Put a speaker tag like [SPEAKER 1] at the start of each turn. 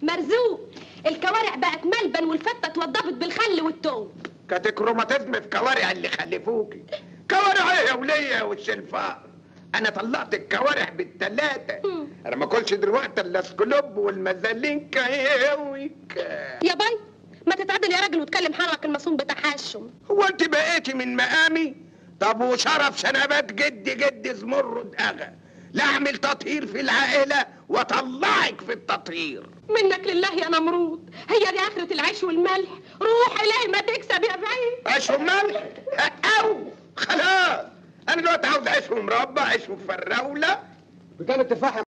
[SPEAKER 1] مرزوق الكوارع بقت ملبن والفتة اتوضبت بالخل والتوم
[SPEAKER 2] كانت كروماتيزم في كوارع اللي خلفوكي كوارع ايه يا وليه والشلفاء انا طلعت الكوارع بالتلاتة
[SPEAKER 1] مم.
[SPEAKER 2] انا ما اكلش دلوقتي الا سكلوب والمزالينكا ياويك
[SPEAKER 1] يا باي ما تتعدل يا راجل وتكلم حرك المصون بتاع حاشم
[SPEAKER 2] هو انت بقيتي من مقامي طب وشرف شنبات جد جد زمرد اغا لا اعمل تطهير في العائله واطلعك في التطهير
[SPEAKER 1] منك لله يا نمرود هي دي اخرة العيش والملح روح الهي ما تكسب يا بعيد
[SPEAKER 2] عيش وملح او خلاص انا دلوقتي عاوز عيش ومربى عيش وفراوله
[SPEAKER 3] بكام التفاح يا